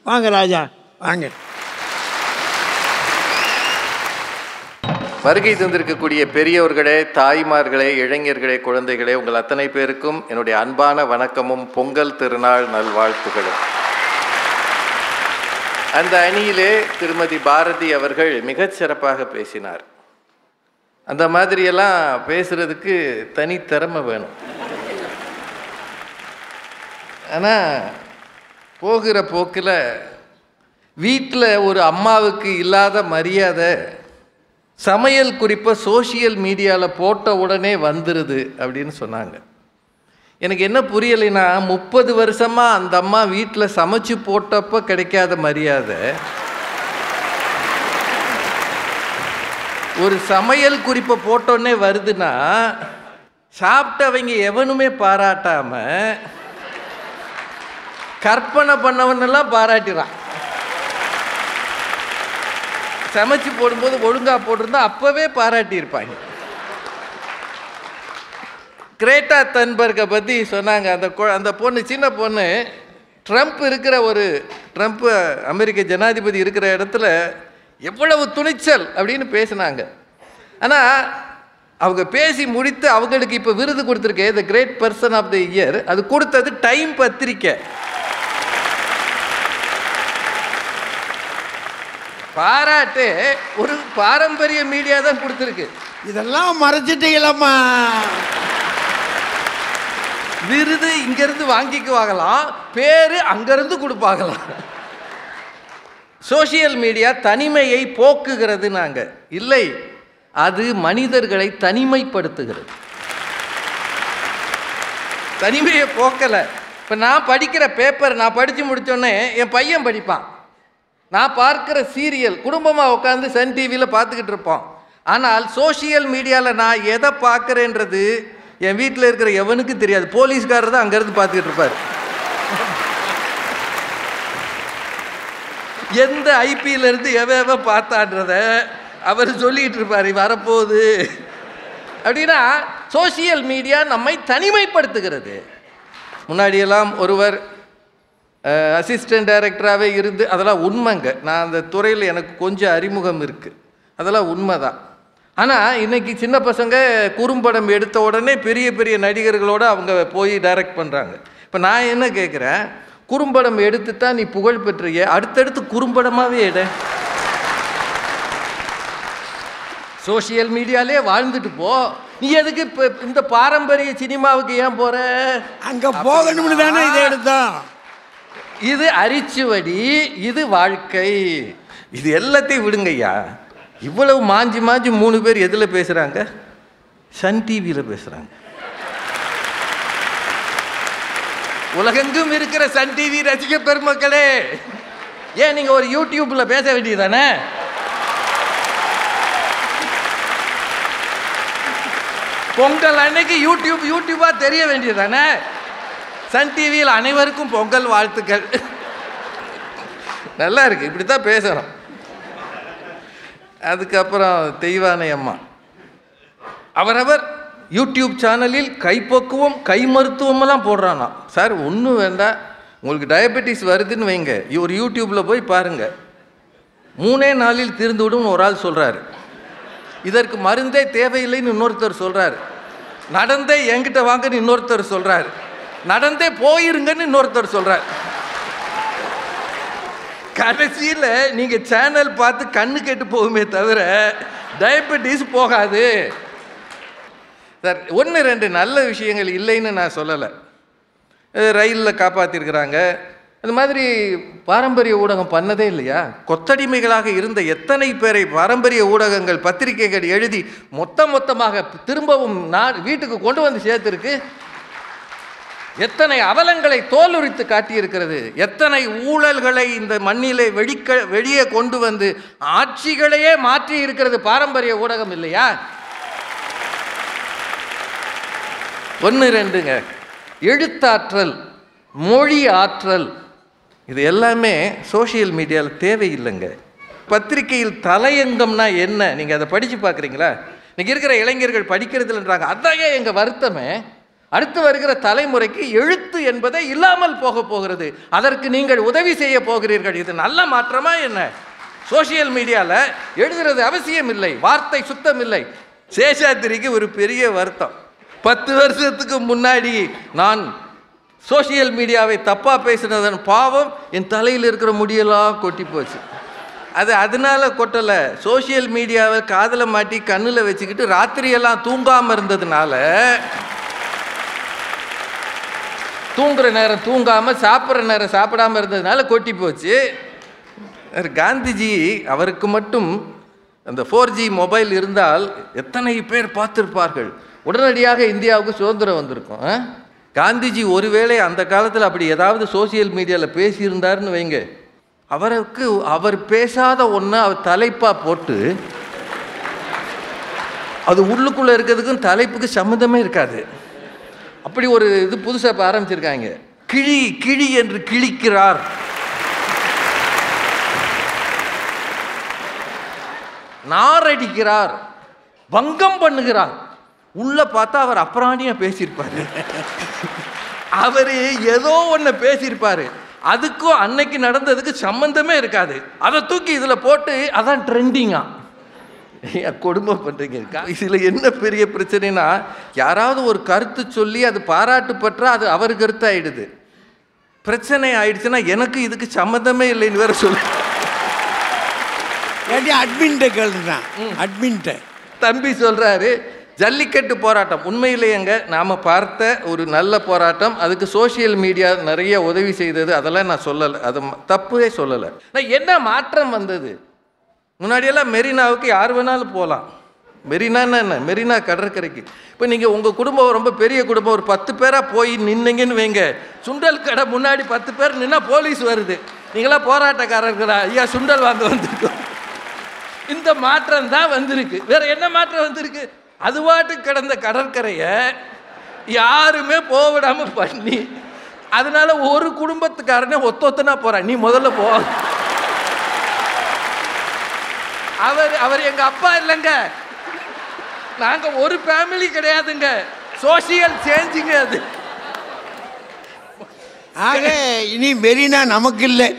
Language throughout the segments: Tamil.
வாங்க ராஜா வாங்க வருகை தந்திருக்கக்கூடிய பெரியவர்களே தாய்மார்களே இளைஞர்களே குழந்தைகளே உங்கள் அத்தனை பேருக்கும் என்னுடைய அன்பான வணக்கமும் பொங்கல் திருநாள் நல்வாழ்த்துகளும் அந்த அணியிலே திருமதி பாரதி அவர்கள் மிகச் சிறப்பாக பேசினார் அந்த மாதிரியெல்லாம் பேசுறதுக்கு தனி திறமை வேணும் ஆனால் போகிற போக்கில் வீட்டில் ஒரு அம்மாவுக்கு இல்லாத மரியாதை சமையல் குறிப்பை சோஷியல் மீடியாவில் போட்ட உடனே வந்துடுது அப்படின்னு சொன்னாங்க எனக்கு என்ன புரியலைன்னா முப்பது வருஷமாக அந்த அம்மா வீட்டில் சமைச்சு போட்டப்போ கிடைக்காத மரியாதை ஒரு சமையல் குறிப்பை போட்டோன்னே வருதுன்னா சாப்பிட்டவங்க எவனுமே பாராட்டாம கற்பனை பண்ணவனெல்லாம் பாராட்டிறான் சமைச்சு போடும்போது ஒழுங்கா போட்டிருந்தா அப்பவே பாராட்டியிருப்பாங்க கிரேட்டா தன்பர்கை பற்றி சொன்னாங்க அந்த கொ- அந்த பொண்ணு சின்ன பொண்ணு ட்ரம்ப் இருக்கிற ஒரு ட்ரம்ப் அமெரிக்க ஜனாதிபதி இருக்கிற இடத்துல எவ்வளவு துணிச்சல் அப்படின்னு பேசினாங்க ஆனால் அவங்க பேசி முடித்து அவங்களுக்கு இப்போ விருது கொடுத்துருக்கே the great person of the year அது கொடுத்தது டைம் பத்திரிக்கை பாராட்டு ஒரு பாரம்பரிய மீடியா தான் கொடுத்துருக்கு இதெல்லாம் மறைச்சிட்டீங்களம்மா விருது இங்கிருந்து வாங்கிக்குவாங்களாம் பேரு அங்கிருந்து கொடுப்பாங்களாம் சோஷியல் மீடியா தனிமையை போக்குகிறது நாங்க இல்லை அது மனிதர்களை தனிமைப்படுத்துகிறது தனிமையை போக்கலை இப்போ நான் படிக்கிற பேப்பர் நான் படித்து முடித்தோடனே என் பையன் படிப்பான் நான் பார்க்கிற சீரியல் குடும்பமாக உட்காந்து சன் டிவியில் பார்த்துக்கிட்டு இருப்போம் ஆனால் சோஷியல் மீடியாவில் நான் எதை பார்க்குறேன்றது என் வீட்டில் இருக்கிற எவனுக்கு தெரியாது போலீஸ்காரர் தான் அங்கேருந்து பார்த்துக்கிட்டு இருப்பார் எந்த ஐபிஎல்ல இருந்து எவ எவ பார்த்தான்றத அவர் சொல்லிட்டு இருப்பார் வரப்போகுது அப்படின்னா சோஷியல் மீடியா நம்மை தனிமைப்படுத்துகிறது முன்னாடியெல்லாம் ஒருவர் அசிஸ்டன்ட் டைரக்டராகவே இருந்து அதெல்லாம் உண்மைங்க நான் அந்த துறையில் எனக்கு கொஞ்சம் அறிமுகம் இருக்குது அதெல்லாம் உண்மைதான் ஆனால் இன்னைக்கு சின்ன பசங்க குறும்படம் எடுத்த உடனே பெரிய பெரிய நடிகர்களோடு அவங்க போய் டைரக்ட் பண்ணுறாங்க இப்போ நான் என்ன கேட்குறேன் குறும்படம் எடுத்து தான் நீ புகழ் பெற்றிய அடுத்தடுத்து குறும்படமாகவே எடு சோஷியல் மீடியாலே வாழ்ந்துட்டு போ நீ எதுக்கு இப்போ இந்த பாரம்பரிய சினிமாவுக்கு ஏன் போற அங்க போகணும்னு தானே இதை எடுத்தோம் இது அரிச்சுவடி இது வாழ்க்கை இது எல்லாத்தையும் விடுங்கய்யா இவ்வளவு மாஞ்சி மாஞ்சி மூணு பேர் எதில் பேசுகிறாங்க சன் டிவியில் பேசுகிறாங்க உலகெங்கும் இருக்கிற சன் டிவி ரசிக பெருமக்களே ஏன் நீங்கள் ஒரு யூடியூப்பில் பேச வேண்டியதானே பொங்கல் அன்னைக்கு யூடியூப் யூடியூபாக தெரிய வேண்டியதானே சன் டிவியில் அனைவருக்கும் பொங்கல் வாழ்த்துக்கள் நல்லா இருக்கு இப்படி தான் பேசணும் அதுக்கப்புறம் தெய்வானை அம்மா அவரவர் யூடியூப் சேனலில் கைப்பக்குவம் கை மருத்துவமெல்லாம் போடுறானா சார் ஒன்றும் வேண்டாம் உங்களுக்கு டயபெட்டிஸ் வருதுன்னு வைங்க ஒரு யூடியூப்பில் போய் பாருங்கள் மூணே நாளில் தீர்ந்து விடும்னு ஒரு ஆள் சொல்கிறாரு இதற்கு மருந்தே தேவையில்லைன்னு இன்னொருத்தர் சொல்கிறாரு நடந்தே என்கிட்ட வாங்கன்னு இன்னொருத்தர் சொல்கிறாரு நடந்தே போயிருங்கன்னு இன்னொருத்தர் சொல்கிறார் கடைசியில் நீங்கள் சேனல் பார்த்து கண்ணு கெட்டு போகுமே தவிர டயபெட்டிஸ் போகாது சார் ஒன்று ரெண்டு நல்ல விஷயங்கள் இல்லைன்னு நான் சொல்லலை ரயிலில் காப்பாற்றிருக்கிறாங்க அது மாதிரி பாரம்பரிய ஊடகம் பண்ணதே இல்லையா கொத்தடிமைகளாக இருந்த எத்தனை பேரை பாரம்பரிய ஊடகங்கள் பத்திரிகைகள் எழுதி மொத்த மொத்தமாக திரும்பவும் நான் வீட்டுக்கு கொண்டு வந்து சேர்த்துருக்கு எத்தனை அவலங்களை தோலுரித்து காட்டியிருக்கிறது எத்தனை ஊழல்களை இந்த மண்ணிலே வெடிக்க வெளியே கொண்டு வந்து ஆட்சிகளையே மாற்றி இருக்கிறது பாரம்பரிய ஊடகம் இல்லையா ஒன்று ரெண்டுங்க எழுத்தாற்றல் மொழி ஆற்றல் இது எல்லாமே சோஷியல் மீடியாவில் தேவையில்லைங்க பத்திரிகையில் தலையங்கம்னா என்ன நீங்கள் அதை படித்து பார்க்குறீங்களா இன்னைக்கு இருக்கிற இளைஞர்கள் படிக்கிறது இல்லைன்றாங்க அதான் எங்கள் வருத்தமே அடுத்து வருகிற தலைமுறைக்கு எழுத்து என்பதே இல்லாமல் போக போகிறது அதற்கு நீங்கள் உதவி செய்ய போகிறீர்கள் இது நல்ல மாற்றமா என்ன சோஷியல் மீடியாவில் எழுதுறது அவசியம் இல்லை வார்த்தை சுத்தம் இல்லை சேஷாத்திரிக்கு ஒரு பெரிய வருத்தம் பத்து வருஷத்துக்கு முன்னாடி நான் சோஷியல் மீடியாவை தப்பாக பேசினதன் பாவம் என் தலையில் இருக்கிற முடியெல்லாம் கொட்டி போச்சு அது அதனால கொட்டலை சோஷியல் மீடியாவை காதில் மாட்டி கண்ணில் வச்சுக்கிட்டு ராத்திரியெல்லாம் தூங்காமல் இருந்ததுனால தூங்குற நேரம் தூங்காமல் சாப்பிட்ற நேரம் சாப்பிடாம இருந்ததுனால கொட்டி போச்சு அவர் காந்திஜி அவருக்கு மட்டும் அந்த ஃபோர் ஜி மொபைல் இருந்தால் எத்தனை பேர் பார்த்துருப்பார்கள் உடனடியாக இந்தியாவுக்கு சுதந்திரம் வந்திருக்கும் ஆ? காந்திஜி ஒருவேளை அந்த காலத்தில் அப்படி ஏதாவது சோஷியல் மீடியாவில் பேசியிருந்தாருன்னு வைங்க அவருக்கு அவர் பேசாத ஒன்று அவர் தலைப்பாக போட்டு அது உள்ளுக்குள்ளே இருக்கிறதுக்கும் தலைப்புக்கு சம்மந்தமே இருக்காது அப்படி ஒரு இது புதுசாக இப்போ ஆரம்பிச்சிருக்காங்க கிழி கிழி என்று கிழிக்கிறார் நாரடிக்கிறார் வங்கம் பண்ணுகிறார் உள்ள பார்த்தா அவர் அப்புறாணியா பேசியிருப்பாரு அவர் ஏதோ ஒன்று பேசியிருப்பாரு அதுக்கும் அன்னைக்கு நடந்ததுக்கு சம்பந்தமே இருக்காது அதை தூக்கி இதில் போட்டு அதான் ட்ரெண்டிங்கா ஏன் கொடுமை பண்ணுறீங்க இதில் என்ன பெரிய பிரச்சனைனா யாராவது ஒரு கருத்து சொல்லி அது பாராட்டு பெற்றா அது அவர் கருத்து ஆயிடுது பிரச்சனை ஆயிடுச்சுன்னா எனக்கு இதுக்கு சம்மந்தமே இல்லைன்னு வேற சொல்லு ஏட்டி அட்மின்ட்ட கேளுதான் அட்மின்ட்ட தம்பி சொல்றாரு ஜல்லிக்கட்டு போராட்டம் உண்மையிலேயேங்க நாம் பார்த்த ஒரு நல்ல போராட்டம் அதுக்கு சோஷியல் மீடியா நிறைய உதவி செய்தது அதெல்லாம் நான் சொல்லலை அது ம- தப்பே சொல்லலை நான் என்ன மாற்றம் வந்தது முன்னாடியெல்லாம் மெரினாவுக்கு யார் வேணாலும் போகலாம் மெரினான்னா என்ன மெரினா கடற்கரைக்கு இப்போ நீங்கள் உங்கள் குடும்பம் ரொம்ப பெரிய குடும்பம் ஒரு பத்து பேராக போய் நின்னீங்கன்னு வைங்க சுண்டல் கடை முன்னாடி பத்து பேர் நின்னா போலீஸ் வருது நீங்களாம் போராட்டக்காரர்களா ஐயா சுண்டல் வாங்க வந்திருக்கோம் இந்த மாற்றம் தான் வந்திருக்கு வேற என்ன மாற்றம் வந்திருக்கு அதுவாட்டு கிடந்த கடற்கரையை யாருமே போவிடாம பண்ணி அதனால ஒரு குடும்பத்துக்காரனே ஒத்த ஒத்தனா போறான் நீ முதல்ல போ அவர் அவர் எங்க அப்பா இல்லைங்க நாங்க ஒரு ஃபேமிலி கிடையாதுங்க சோசியல் சேஞ்சுங்க அது ஆக இனி மெரினா நமக்கு இல்லை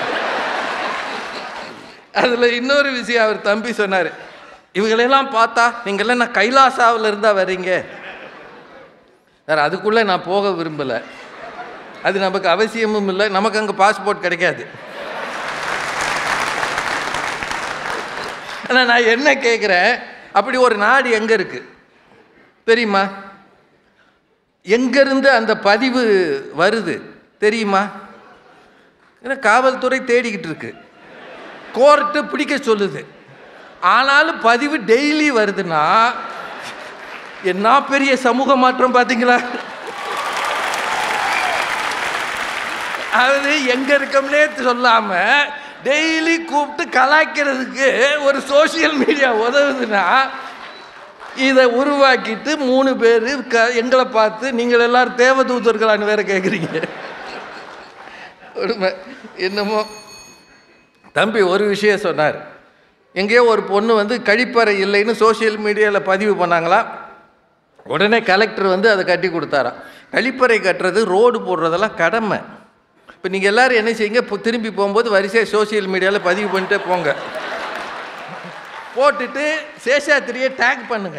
அதுல இன்னொரு விஷயம் அவர் தம்பி சொன்னார் இவங்களெல்லாம் பார்த்தா நீங்களாம் நான் கைலாசாவில் இருந்தா வர்றீங்க சார் அதுக்குள்ளே நான் போக விரும்பலை அது நமக்கு அவசியமும் இல்லை நமக்கு அங்கே பாஸ்போர்ட் கிடைக்காது ஆனால் நான் என்ன கேட்குறேன் அப்படி ஒரு நாடு எங்கே இருக்கு தெரியுமா எங்கேருந்து அந்த பதிவு வருது தெரியுமா ஏன்னா காவல்துறை தேடிக்கிட்டு இருக்கு கோர்ட்டு பிடிக்க சொல்லுது ஆனாலும் பதிவு டெய்லி வருதுன்னா என்ன பெரிய சமூக மாற்றம் பார்த்தீங்களா அது எங்க இருக்கோம்னே சொல்லாம டெய்லி கூப்பிட்டு கலாய்க்கிறதுக்கு ஒரு சோஷியல் மீடியா உதவுதுன்னா இதை உருவாக்கிட்டு மூணு பேர் க எங்களை பார்த்து நீங்கள் எல்லாரும் தேவதூதர்களான்னு வேற கேட்குறீங்க உண்மை என்னமோ தம்பி ஒரு விஷயம் சொன்னார் எங்கேயோ ஒரு பொண்ணு வந்து கழிப்பறை இல்லைன்னு சோஷியல் மீடியாவில் பதிவு பண்ணாங்களா உடனே கலெக்டர் வந்து அதை கட்டி கொடுத்தாராம் கழிப்பறை கட்டுறது ரோடு போடுறதெல்லாம் கடமை இப்போ நீங்கள் எல்லாரும் என்ன செய்யுங்க இப்போ திரும்பி போகும்போது வரிசையாக சோஷியல் மீடியாவில் பதிவு பண்ணிட்டே போங்க போட்டுட்டு சேஷாத்திரியை டேக் பண்ணுங்க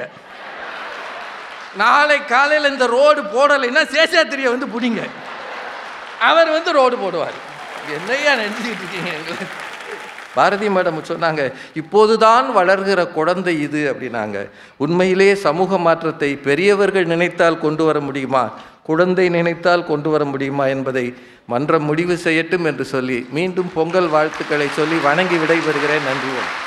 நாளை காலையில் இந்த ரோடு போடலைன்னா சேஷாத்திரியை வந்து பிடிங்க அவர் வந்து ரோடு போடுவார் என்னையா நினச்சிக்கிட்டு இருக்கீங்க எங்களை பாரதி மேடம் சொன்னாங்க இப்போதுதான் வளர்கிற குழந்தை இது அப்படின்னாங்க உண்மையிலே சமூக மாற்றத்தை பெரியவர்கள் நினைத்தால் கொண்டு வர முடியுமா குழந்தை நினைத்தால் கொண்டு வர முடியுமா என்பதை மன்றம் முடிவு செய்யட்டும் என்று சொல்லி மீண்டும் பொங்கல் வாழ்த்துக்களை சொல்லி வணங்கி விடைபெறுகிறேன் நன்றி வணக்கம்